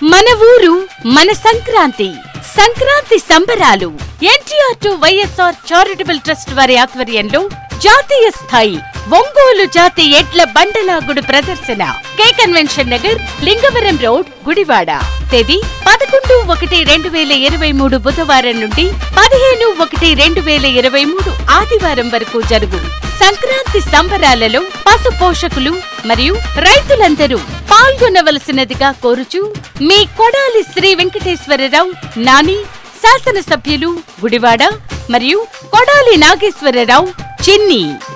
మన ఊరు మన సంక్రాంతి సంక్రాంతి సంబరాలు NTR to YSR charitable trust వారి ఆధ్వర్యంలో జాతీయ స్థాయి ఒంగోలు జాతి ఎడ్ల బండలాగుడు ప్రదర్శన K convention Nagar Lingavaram road Gudivada తేదీ పదకొండు ఒకటి రెండు వేల ఇరవై మూడు బుధవారం నుండి పదిహేను ఒకటి రెండు వేల ఇరవై మూడు ఆదివారం వరకు జరుగు సంక్రాంతి సంబరాలలో పశు పోషకులు మరియు రైతులందరూ పాల్గొనవలసినదిగా కోరుచు మీ కొడాలి శ్రీ వెంకటేశ్వరరావు నాని శాసనసభ్యులు గుడివాడ మరియు కొడాలి నాగేశ్వరరావు చిన్ని